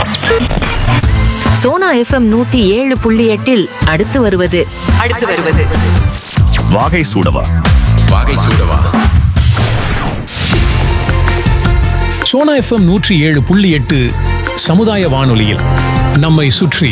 Sona FM நூத்தி ஏழு புள்ளி எட்டில் அடுத்து வருவது அடுத்து வருவது வாகை சூடவா வாகை சூடவா சோனா எஃப்எம் நூற்றி ஏழு புள்ளி எட்டு சமுதாய வானொலியில் நம்மை சுற்றி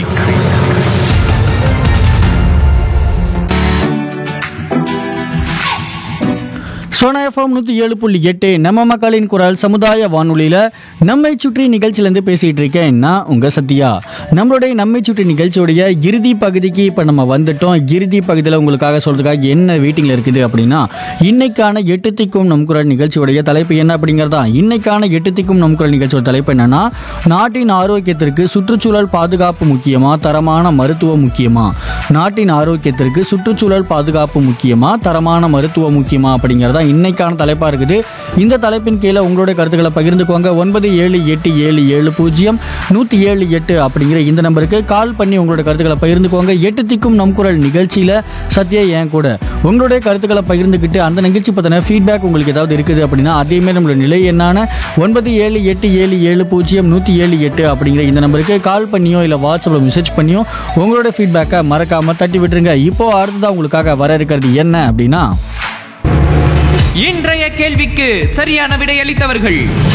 சோனா எஃப்எம் நூற்றி ஏழு புள்ளி எட்டு நம்ம மக்களின் குரல் சமுதாய வானொலியில் நம்மை சுற்றி நிகழ்ச்சியிலேருந்து பேசிகிட்டு இருக்கேன் நான் உங்கள் சத்யா நம்மளுடைய நம்மை சுற்றி நிகழ்ச்சியோடைய இறுதி பகுதிக்கு இப்போ நம்ம வந்துட்டோம் இறுதி பகுதியில் உங்களுக்காக சொல்கிறதுக்காக என்ன வெயிட்டிங்கில் இருக்குது அப்படின்னா இன்னைக்கான எட்டு திக்கும் நம் குரல் நிகழ்ச்சியோடைய தலைப்பு என்ன அப்படிங்கிறதா இன்னைக்கான எட்டு திக்கும் நம் குரல் நிகழ்ச்சியோட தலைப்பு என்னன்னா நாட்டின் ஆரோக்கியத்திற்கு சுற்றுச்சூழல் பாதுகாப்பு முக்கியமா தரமான மருத்துவம் முக்கியமா நாட்டின் ஆரோக்கியத்திற்கு சுற்றுச்சூழல் பாதுகாப்பு முக்கியமா தரமான மருத்துவம் முக்கியமா அப்படிங்கிறதா இன்னைக்கான தலைப்பா இருக்குது இந்த தலைப்பின் கீழே உங்களுடைய கருத்துக்களை பகிர்ந்துக்கோங்க ஒன்பது ஏழு எட்டு ஏழு ஏழு பூஜ்ஜியம் நூற்றி ஏழு எட்டு அப்படிங்கிற இந்த நம்பருக்கு கால் பண்ணி உங்களோட கருத்துக்களை பகிர்ந்துக்கோங்க எட்டு திக்கும் நம் குரல் நிகழ்ச்சியில் சத்யா என் கூட உங்களுடைய கருத்துக்களை பகிர்ந்துக்கிட்டு அந்த நிகழ்ச்சி பற்றின ஃபீட்பேக் உங்களுக்கு ஏதாவது இருக்குது அப்படின்னா அதேமாதிரி நம்மளோட நிலை என்னான ஒன்பது ஏழு எட்டு ஏழு ஏழு பூஜ்ஜியம் நூற்றி ஏழு எட்டு அப்படிங்கிற இந்த நம்பருக்கு கால் பண்ணியோ இல்லை வாட்ஸ்அப்பில் மெசேஜ் பண்ணியோ உங்களோட ஃபீட்பேக்கை மறக்காமல் தட்டி விட்டுருங்க இப்போ அடுத்ததாக உங்களுக்காக வர இருக்கிறது என்ன அப்படின்னா இன்றைய கேள்விக்கு சரியான விடையளித்தவர்கள்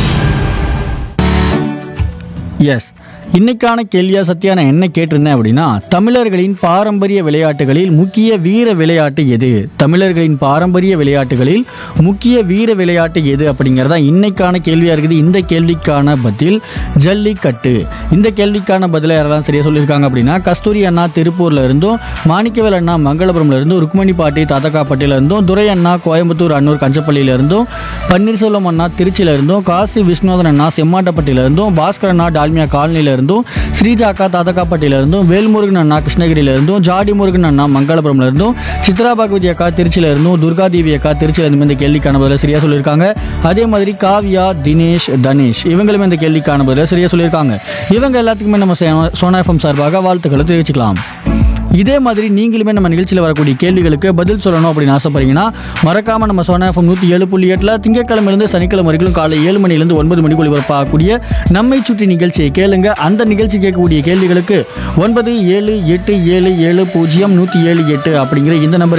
எஸ் இன்னைக்கான கேள்வியா சத்யா நான் என்ன கேட்டிருந்தேன் அப்படின்னா தமிழர்களின் பாரம்பரிய விளையாட்டுகளில் முக்கிய வீர விளையாட்டு எது தமிழர்களின் பாரம்பரிய விளையாட்டுகளில் முக்கிய வீர விளையாட்டு எது அப்படிங்கிறதா இன்னைக்கான கேள்வியா இருக்குது இந்த கேள்விக்கான பதில் ஜல்லிக்கட்டு இந்த கேள்விக்கான பதிலை யாரெல்லாம் சரியா சொல்லியிருக்காங்க அப்படின்னா கஸ்தூரி அண்ணா திருப்பூர்ல இருந்தும் மாணிக்கவேல் அண்ணா மங்களபுரம்ல இருந்தும் ருக்மணி பாட்டி தாத்தக்காப்பட்டியில இருந்தும் துரை அண்ணா கோயம்புத்தூர் அன்னூர் கஞ்சப்பள்ளியில இருந்தும் பன்னீர்செல்வம் அண்ணா திருச்சியில இருந்தும் காசி விஸ்வநாதன் அண்ணா செம்மாட்டப்பட்டியில இருந்தும் பாஸ்கர் அண்ணா டால்மியா காலனியில இருந்தும் ஸ்ரீஜா அக்கா தாத்தக்காப்பட்டியில இருந்தும் வேல்முருகன் அண்ணா கிருஷ்ணகிரியில இருந்தும் ஜாடி முருகன் அண்ணா மங்களபுரம்ல இருந்தும் சித்ரா பகவதி அக்கா திருச்சியில இருந்தும் துர்கா தேவி அக்கா திருச்சியில இருந்தும் இந்த கேள்விக்கான பதில சரியா சொல்லியிருக்காங்க அதே மாதிரி காவ்யா தினேஷ் தனேஷ் இவங்களுமே இந்த கேள்விக்கான பதில சரியா சொல்லியிருக்காங்க இவங்க எல்லாத்துக்குமே நம்ம சே- சோனா எஃப்எம் சார்பாக வாழ்த்துக்களை தெரிவிச்சுக்கலாம் இதே மாதிரி நீங்களுமே நம்ம நிகழ்ச்சியில் வரக்கூடிய கேள்விகளுக்கு பதில் சொல்லணும் அப்படின்னு ஆசைப்படுறீங்கன்னா மறக்காம நம்ம சோனா எஃப்எம் நூற்றி ஏழு புள்ளி எட்டில் திங்கக்கிழமையிலிருந்து சனிக்கிழமை வரைக்கும் காலை ஏழு மணிலேருந்து ஒன்பது மணிக்கு ஒளிபரப்பாகக்கூடிய நம்மை சுற்றி நிகழ்ச்சியை கேளுங்க அந்த நிகழ்ச்சி கேட்கக்கூடிய கேள்விகளுக்கு ஒன்பது ஏழு எட்டு ஏழு ஏழு பூஜ்ஜியம் நூற்றி ஏழு எட்டு அப்படிங்கிற இந்த நம்பர்